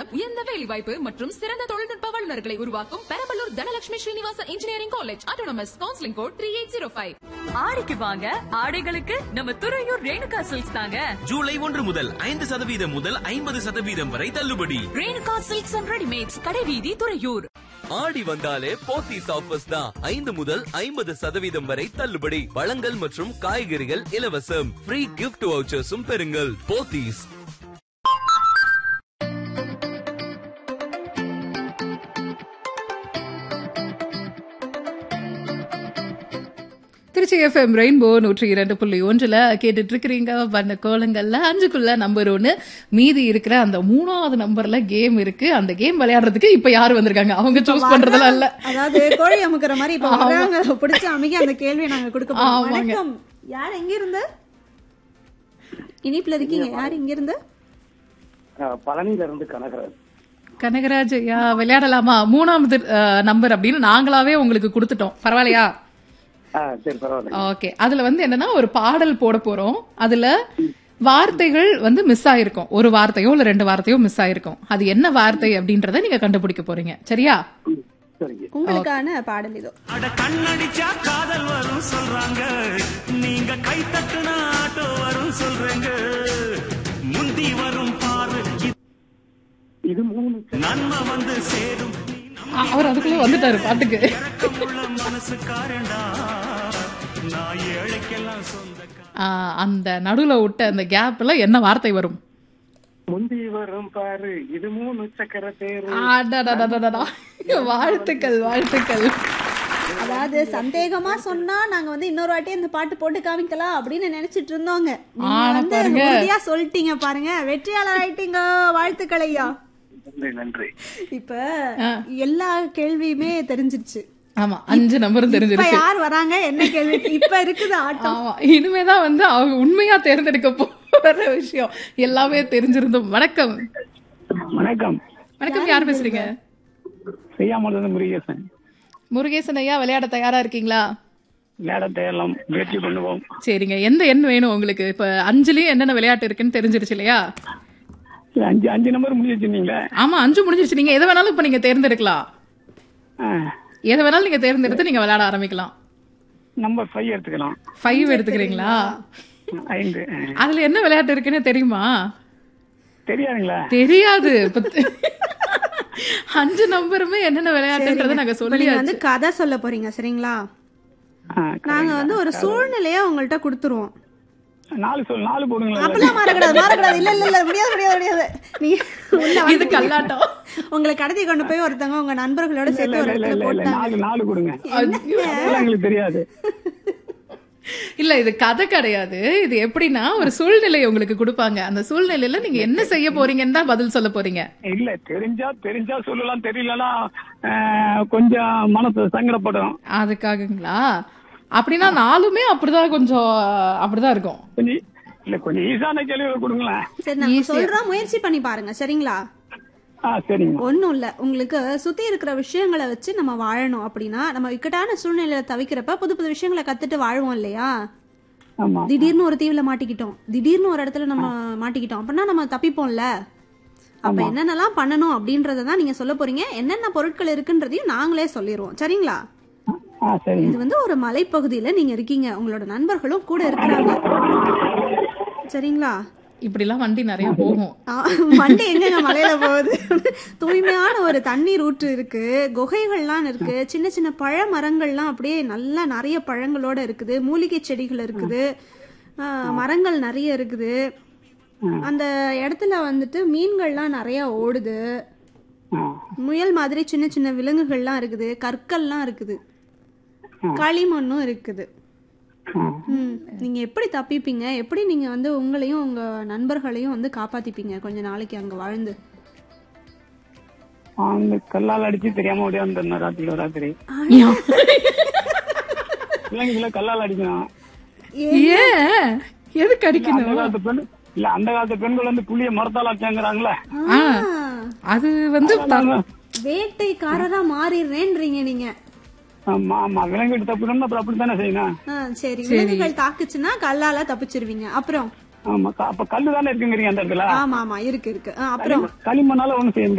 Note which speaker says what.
Speaker 1: உயர்ந்த வேலைவாய்ப்பு மற்றும் சிறந்த தொழில்நுட்ப வல்லுநர்களை உருவாக்கும் Perambalur Dhanalakshmi Srinivasa engineering college autonomous counselling code three eight zero five
Speaker 2: ஆடிக்கு வாங்க ஆடைகளுக்கு நம்ம துறையூர் ரேணுகா சில்க்ஸ் தாங்க
Speaker 3: ஜூலை ஒன்று முதல் ஐந்து சதவீதம் முதல் ஐம்பது சதவீதம் வரை தள்ளுபடி
Speaker 2: ரேணுகா சில்க்ஸ் அண்ட் ரெடிமேட்ஸ் கடைவீதி துறையூர்
Speaker 4: ஆடி வந்தாலே போத்தீஸ் ஆஃபர்ஸ் தான் ஐந்து முதல் ஐம்பது சதவீதம் வரை தள்ளுபடி பழங்கள் மற்றும் காய்கறிகள் இலவசம் ஃப்ரீ கிஃப்ட் வவுச்சர்ஸும் பெறுங்கள் போத்தீஸ்
Speaker 5: திருச்சி எஃப்எம் ரெயின்போ நூற்றி இரண்டு புள்ளி ஒன்றுல கேட்டுட்டு இருக்கிறீங்க பண்ண கோலங்கள்ல அஞ்சுக்குள்ள நம்பர் ஒன்னு மீதி இருக்கிற அந்த மூணாவது நம்பர்ல கேம் இருக்கு அந்த கேம் விளையாடுறதுக்கு இப்ப யாரு வந்திருக்காங்க அவங்க சூஸ் பண்றதெல்லாம் இல்ல
Speaker 6: அதாவது கோழி அமுக்குற மாதிரி இப்ப வர்றாங்க பிடிச்ச அமைக்க அந்த கேள்வியை நாங்க கொடுக்க போறோம்
Speaker 5: ஆமாங்க.
Speaker 6: வணக்கம் யார் எங்க இருந்து இனிப்புல இருக்கீங்க யார் இங்க இருந்து
Speaker 7: பழனியில இருந்து கனகராஜ்
Speaker 5: கனகராஜ் ஐயா விளையாடலாமா மூணாவது நம்பர் அப்படின்னு நாங்களாவே உங்களுக்கு கொடுத்துட்டோம் பரவாயில்லையா
Speaker 7: ஆ சரி பரவாயில்ல
Speaker 5: ஓகே அதுல வந்து என்னன்னா ஒரு பாடல் போட போறோம் அதுல வார்த்தைகள் வந்து மிஸ் ஆயிருக்கும் ஒரு வார்த்தையோ இல்ல ரெண்டு வார்த்தையோ மிஸ் ஆயிருக்கும் அது என்ன வார்த்தை அப்படின்றத நீங்க கண்டுபிடிக்க போறீங்க சரியா
Speaker 7: சரிங்க
Speaker 6: உங்களுக்கான பாடல் இதோ
Speaker 8: அட கண்ணடிச்சா காதல் வரும் சொல்றாங்க நீங்க கை தட்டுனா ஆட்டோ வரும் சொல்றேங்க முந்தி வரும் பாரு இது
Speaker 7: இது மூணு
Speaker 8: நன்மை வந்து சேரும்
Speaker 5: அ- அவர் அதுக்குள்ள வந்துட்டாரு பாட்டுக்கு
Speaker 8: இறக்கமுள்ள மனசுக்காரண்டா நான் ஏழைக்கெல்லாம் சொந்தக்கார
Speaker 5: ஆ, அந்த நடுவுல விட்ட அந்த கேப்ல என்ன வார்த்தை வரும்
Speaker 7: முந்தி வரும் பாரு இது மூணு சக்கர தேரு
Speaker 5: அடடடடடடா. வாழ்த்துக்கள் வாழ்த்துக்கள்
Speaker 6: அதாவது சந்தேகமா சொன்னா நாங்க வந்து இன்னொரு வாட்டி இந்த பாட்டு போட்டு காமிக்கலாம் அப்படின்னு நினைச்சிட்டு இருந்தோங்க நீங்க
Speaker 5: ஆனா
Speaker 6: வந்து
Speaker 5: பாருங்க.
Speaker 6: உறுதியா சொல்லிட்டீங்க பாருங்க வெற்றியாளர் ஆயிட்டீங்க வாழ்த்துக்கள் ஐயா
Speaker 7: நன்றி நன்றி
Speaker 6: இப்ப எல்லா கேள்வியுமே தெரிஞ்சிருச்சு
Speaker 5: ஆமா அஞ்சு நம்பரும்
Speaker 6: இப்ப
Speaker 5: தெரிஞ்சிருச்சு
Speaker 6: யார் வராங்க என்ன கேள்வி இப்ப இருக்குது ஆட்டம்
Speaker 5: ஆமா இனிமேதான் வந்து அவங்க உண்மையா தேர்ந்தெடுக்க போற விஷயம் எல்லாமே தெரிஞ்சிருந்தோம் வணக்கம்
Speaker 7: வணக்கம்
Speaker 5: வணக்கம் யார் பேசுறீங்க
Speaker 7: செய்யாமல் முருகேசன்
Speaker 5: முருகேசன் ஐயா விளையாட தயாரா இருக்கீங்களா
Speaker 7: விளையாடத்தை எல்லாம் முயற்சி பண்ணுவோம்
Speaker 5: சரிங்க எந்த எண் வேணும் உங்களுக்கு இப்ப அஞ்சுலயும் என்னென்ன விளையாட்டு இருக்குன்னு தெரிஞ்சிருச்சு இல்லையா
Speaker 7: இல்ல, அஞ்சு அஞ்சு நம்பர் முடிஞ்சு வச்சிருந்தீங்களே
Speaker 5: ஆமா அஞ்சு முடிஞ்சிருச்சு நீங்க எதை வேணாலும் இப்ப நீங்க தேர்ந்தெடுக்கலாம் எதை வேணாலும் நீங்க தேர்ந்தெடுத்து நீங்க விளையாட ஆரம்பிக்கலாம்
Speaker 7: நம்பர் ஃபைவ் எடுத்துக்கலாம்
Speaker 5: ஃபைவ் எடுத்துக்கிறீங்களா
Speaker 7: ஐந்து ஆ.
Speaker 5: அதுல என்ன விளையாட்டு இருக்குன்னு தெரியுமா
Speaker 7: தெரியாதுங்களா
Speaker 5: தெரியாது இப்ப தெ- அஞ்சு நம்பருமே என்னென்ன விளையாட்டுன்றதை நாங்க
Speaker 6: இப்ப நீங்க
Speaker 5: சொல்லியாச்சு
Speaker 6: வந்து கதை சொல்ல போறீங்க சரிங்களா
Speaker 7: ஆ,
Speaker 6: நாங்க வந்து ஒரு சூழ்நிலைய உங்கள்ட்ட கொடுத்துருவோம்
Speaker 7: நாலு சொல் நாலு போடுங்களா
Speaker 6: அப்பெல்லாம் மாறக்கூடாது மாறக்கூடாது இல்ல இல்ல இல்ல முடியாது முடியாது முடியாது நீங்க உள்ள
Speaker 5: இது
Speaker 6: வந்துட்டீங்க.
Speaker 5: கல்லாட்டம்
Speaker 6: உங்களை கடத்தி கொண்டு போய் ஒருத்தவங்க உங்க நண்பர்களோட
Speaker 7: இல்ல
Speaker 6: சேர்த்து ஒரு
Speaker 7: இல்ல இல்ல
Speaker 6: இடத்துல
Speaker 7: இல்ல
Speaker 6: போட்டாங்க
Speaker 7: நாலு நாலு கொடுங்க அதெல்லாம் எங்களுக்கு தெரியாது
Speaker 5: இல்ல இது கதை கிடையாது இது எப்படின்னா ஒரு சூழ்நிலை உங்களுக்கு கொடுப்பாங்க அந்த சூழ்நிலையில நீங்க என்ன செய்ய போறீங்கன்னு தான் பதில் சொல்ல போறீங்க
Speaker 7: இல்ல தெரிஞ்சா தெரிஞ்சா சொல்லலாம் தெரியலனா கொஞ்சம் மனசு சங்கடப்படும்
Speaker 5: அதுக்காகங்களா அப்படின்னா நாலுமே அப்படிதான் கொஞ்சம் அப்படிதான் இருக்கும்
Speaker 7: கொஞ்சம் இல்ல கொஞ்சம் ஈஸான கேள்விகள் கொடுங்களேன்
Speaker 6: சரி நாங்க
Speaker 5: Easy-ஆ.
Speaker 6: சொல்றோம் முயற்சி பண்ணி பாருங்க சரிங்களா
Speaker 7: ஆ சரிங்க
Speaker 6: ஒண்ணும் இல்ல உங்களுக்கு சுத்தி இருக்கிற விஷயங்களை வச்சு நம்ம வாழணும் அப்படின்னா நம்ம இக்கட்டான சூழ்நிலையில தவிக்கிறப்ப புது புது விஷயங்களை கத்துட்டு வாழ்வோம் இல்லையா
Speaker 7: ஆமா
Speaker 6: திடீர்னு ஒரு தீவுல மாட்டிக்கிட்டோம் திடீர்னு ஒரு இடத்துல நம்ம மாட்டிக்கிட்டோம் அப்படின்னா நம்ம தப்பிப்போம்ல அப்ப என்னென்னலாம் பண்ணணும் அப்படின்றத தான் நீங்க சொல்ல போறீங்க என்னென்ன பொருட்கள் இருக்குன்றதையும் நாங்களே சொல்லிடுவோம் சரிங்களா
Speaker 7: ஆ சரிங்க
Speaker 6: இது வந்து ஒரு மலைப்பகுதியில நீங்க இருக்கீங்க உங்களோட நண்பர்களும் கூட இருக்கிறாங்க சரிங்களா
Speaker 5: இப்படி எல்லாம் வண்டி நிறைய போகும்
Speaker 6: ஆ, வண்டி எங்கங்க மலையில போகுது தூய்மையான ஒரு தண்ணீர் ஊற்று இருக்கு குகைகள்லாம் இருக்கு சின்ன சின்ன பழ மரங்கள்லாம் அப்படியே நல்லா நிறைய பழங்களோட இருக்குது மூலிகை செடிகள் இருக்குது ஆ, மரங்கள் நிறைய இருக்குது அந்த இடத்துல வந்துட்டு மீன்கள்லாம் நிறைய ஓடுது
Speaker 7: ஆ
Speaker 6: முயல் மாதிரி சின்ன சின்ன விலங்குகள்லாம் இருக்குது கற்கள்லாம் இருக்குது களிமண்ணும் இருக்குது
Speaker 7: ஆ.
Speaker 6: ம் நீங்க எப்படி தப்பிப்பீங்க எப்படி நீங்க வந்து உங்களையும் உங்க நண்பர்களையும் வந்து காப்பாத்திப்பீங்க கொஞ்ச நாளைக்கு அங்க வாழ்ந்து
Speaker 7: அந்த கல்லால் அடிச்சு தெரியாம ஓடியா அந்த ராத்திரி ராத்திரி பிள்ளைங்களை கல்லால் அடிக்கணும்
Speaker 5: ஏன் எதுக்கு
Speaker 7: அந்த
Speaker 5: அடிக்கணும்
Speaker 7: காலத்து பெண் இல்ல அந்த காலத்து பெண்கள் வந்து புளிய மரத்தால் அடிச்சாங்கிறாங்களே
Speaker 5: ஆ, அது வந்து த-
Speaker 6: வேட்டைக்காரரா மாறிடுறேன்றீங்க நீங்க
Speaker 7: ஆமா ஆமா விலங்கிட்டு தப்பிக்கணும் அப்புறம் அப்படித்தானே செய்யணும்
Speaker 6: ஆ, சரி விலங்குகள் தாக்குச்சுன்னா கல்லால தப்பிச்சிருவீங்க அப்புறம்
Speaker 7: ஆமா க- அப்ப கல்லு தானே இருக்குங்கிறீங்க அந்த இடத்துல
Speaker 6: ஆமா ஆமா இருக்கு இருக்கு ஆ, அப்புறம்
Speaker 7: களிமண்ணால ஒண்ணும் செய்ய முடியாது